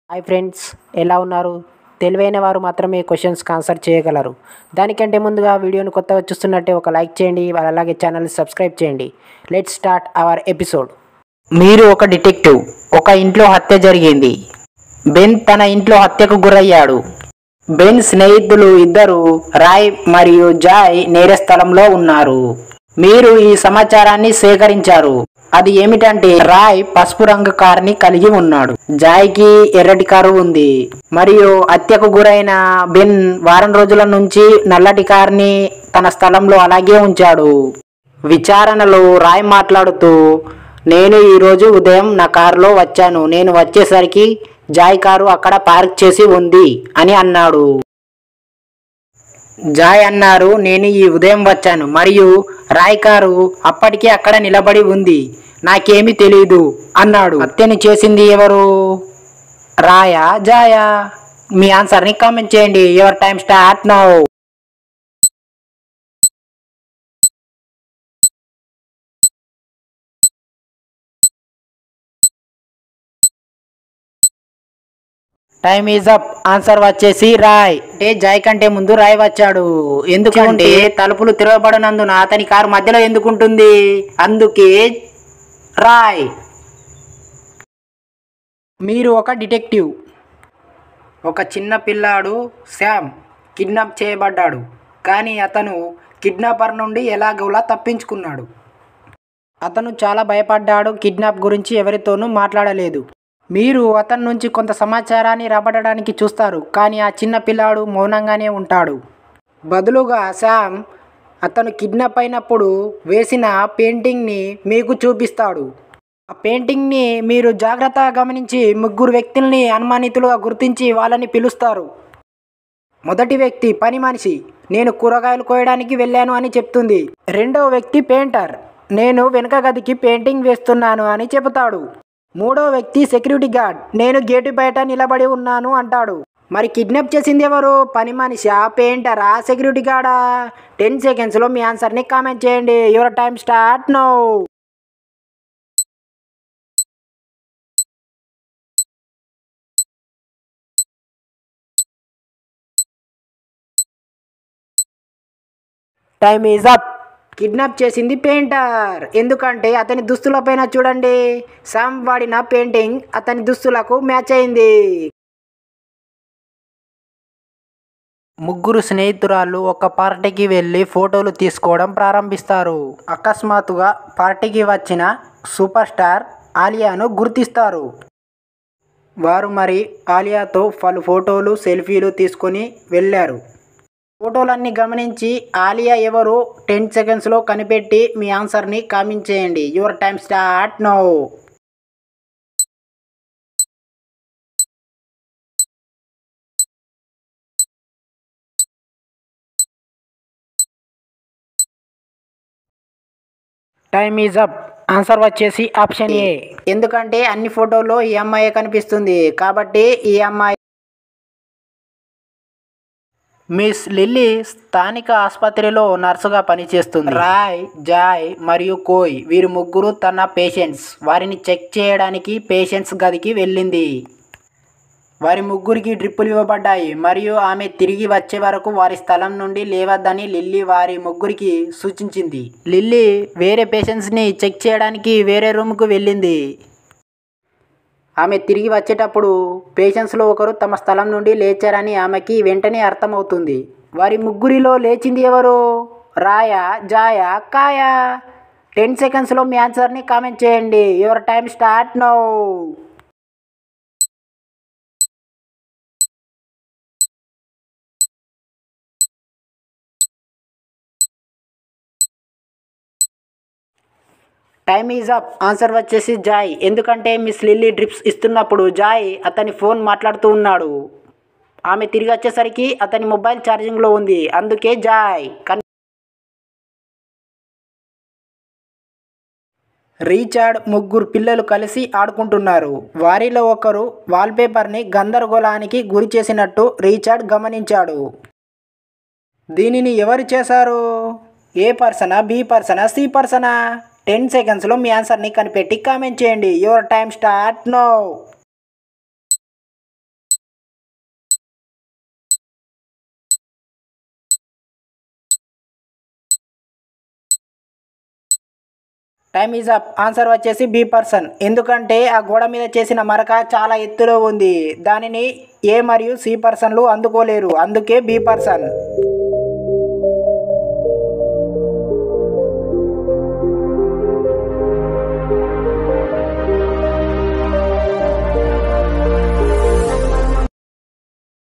hi friends ఎలా ఉన్నారు తెలివైన వారు మాత్రమే క్వశ్చన్స్కి ఆన్సర్ చేయగలరు దానికంటే ముందుగా వీడియోను కొత్తగా చూస్తున్నట్టే ఒక లైక్ చేయండి అలాగే ఛానల్ని సబ్స్క్రైబ్ చేయండి లెట్ స్టార్ట్ అవర్ ఎపిసోడ్ మీరు ఒక డిటెక్టివ్ ఒక ఇంట్లో హత్య జరిగింది బెన్ తన ఇంట్లో హత్యకు గురయ్యాడు బెన్ స్నేహితులు ఇద్దరు రాయ్ మరియు జాయ్ నేరస్థలంలో ఉన్నారు మీరు ఈ సమాచారాన్ని సేకరించారు అది ఏమిటంటే రాయ్ పసుపు రంగు కారుని కలిగి ఉన్నాడు జాయ్కి ఎర్రటి కారు ఉంది మరియు హత్యకు గురైన బెన్ వారం రోజుల నుంచి నల్లటి కారుని తన స్థలంలో అలాగే ఉంచాడు విచారణలో రాయ్ మాట్లాడుతూ నేను ఈరోజు ఉదయం నా కారులో వచ్చాను నేను వచ్చేసరికి జాయ్ కారు అక్కడ పార్క్ చేసి ఉంది అని అన్నాడు జాయ్ అన్నారు నేను ఈ ఉదయం వచ్చాను మరియు రాయ్ కారు అప్పటికే అక్కడ నిలబడి ఉంది నాకేమీ తెలియదు అన్నాడు హత్యని చేసింది ఎవరు రాయా జాయా మీ ఆన్సర్ని కామెంట్ చేయండి your time start now time is up answer వచ్చేసి రాయ్ అంటే జాయ్ కంటే ముందు రాయ్ వచ్చాడు ఎందుకంటే తలుపులు తిరగబడినందున అతని కారు మధ్యలో ఎందుకుంటుంది అందుకే రాయ్ మీరు ఒక డిటెక్టివ్ ఒక చిన్న పిల్లాడు శామ్ కిడ్నాప్ చేయబడ్డాడు కానీ అతను కిడ్నాపర్ నుండి ఎలాగోలా తప్పించుకున్నాడు అతను చాలా భయపడ్డాడు కిడ్నాప్ గురించి ఎవరితోనూ మాట్లాడలేదు మీరు అతని నుంచి కొంత సమాచారాన్ని రాబడడానికి చూస్తారు కానీ ఆ చిన్న పిల్లాడు మౌనంగానే ఉంటాడు బదులుగా శామ్ అతను కిడ్నాప్ అయినప్పుడు వేసిన పెయింటింగ్ని మీకు చూపిస్తాడు ఆ పెయింటింగ్ని మీరు జాగ్రత్తగా గమనించి ముగ్గురు వ్యక్తుల్ని అనుమానితులుగా గుర్తించి వాళ్ళని పిలుస్తారు మొదటి వ్యక్తి పని మనిషి నేను కూరగాయలు కోయడానికి వెళ్ళాను అని చెప్తుంది రెండవ వ్యక్తి పెయింటర్ నేను వెనుక గదికి పెయింటింగ్ వేస్తున్నాను అని చెబుతాడు మూడో వ్యక్తి సెక్యూరిటీ గార్డ్ నేను గేటు బయట నిలబడి ఉన్నాను అంటాడు మరి కిడ్నాప్ చేసింది ఎవరు పని మనిషా పెయింటరా సెక్యూరిటీ గార్డా టెన్ సెకండ్స్లో మీ ఆన్సర్ని కామెంట్ చేయండి your time start now time is up kidnap చేసింది పెయింటర్ ఎందుకంటే అతని దుస్తులపైన చూడండి శామ్ వాడిన పెయింటింగ్ అతని దుస్తులకు మ్యాచ్ అయింది ముగ్గురు స్నేహితురాళ్ళు ఒక పార్టీకి వెళ్ళి ఫోటోలు తీసుకోవడం ప్రారంభిస్తారు అకస్మాత్తుగా పార్టీకి వచ్చిన సూపర్ స్టార్ ఆలియాను గుర్తిస్తారు వారు మరి ఆలియాతో పలు ఫోటోలు సెల్ఫీలు తీసుకొని వెళ్ళారు ఫోటోలన్నీ గమనించి ఆలియా ఎవరు టెన్ సెకండ్స్లో కనిపెట్టి మీ ఆన్సర్ని కామెంట్ చేయండి your time start now time is up answer వచ్చేసి ఆప్షన్ ఏ ఎందుకంటే అన్ని ఫోటోల్లో ఈ అమ్మాయి కనిపిస్తుంది కాబట్టి ఈ అమ్మాయి మిస్ లిల్లీ స్థానిక ఆసుపత్రిలో నర్సుగా పనిచేస్తుంది రాయ్ జాయ్ మరియు కోయ్ వీరు ముగ్గురు తన పేషెంట్స్ వారిని చెక్ చేయడానికి పేషెంట్స్ గదికి వెళ్ళింది వారి ముగ్గురికి డ్రిప్పులు ఇవ్వబడ్డాయి మరియు ఆమె తిరిగి వచ్చే వరకు వారి స్థలం నుండి లేవద్దని లిల్లీ వారి ముగ్గురికి సూచించింది లిల్లీ వేరే పేషెంట్స్ని చెక్ చేయడానికి వేరే రూమ్కు వెళ్ళింది ఆమె తిరిగి వచ్చేటప్పుడు పేషెంట్స్లో ఒకరు తమ స్థలం నుండి లేచారని ఆమెకి వెంటనే అర్థమవుతుంది వారి ముగ్గురిలో లేచింది ఎవరు రాయా జాయా కాయా టెన్ సెకండ్స్లో మీ ఆన్సర్ని కామెంట్ చేయండి your time start now time is up answer వచ్చేసి జాయ్ ఎందుకంటే మిస్ లిల్లీ డ్రిప్స్ ఇస్తున్నప్పుడు జాయ్ అతని ఫోన్ మాట్లాడుతూ ఉన్నాడు ఆమె తిరిగి వచ్చేసరికి అతని మొబైల్ ఛార్జింగ్లో ఉంది అందుకే జాయ్ కన్ రీచార్డ్ ముగ్గురు పిల్లలు కలిసి ఆడుకుంటున్నారు వారిలో ఒకరు వాల్పేపర్ని గందరగోళానికి గురి చేసినట్టు రీచార్డ్ గమనించాడు దీనిని ఎవరు చేశారు ఏ పర్సనా బి పర్సనా సి పర్సనా టెన్ సెకండ్స్లో మీ ఆన్సర్ని కనిపెట్టి కామెంట్ చేయండి your time start now time is up answer వచ్చేసి బి పర్సన్ ఎందుకంటే ఆ గోడ మీద చేసిన మరక చాలా ఎత్తులో ఉంది దానిని ఏ మరియు సి పర్సన్లు అందుకోలేరు అందుకే బి పర్సన్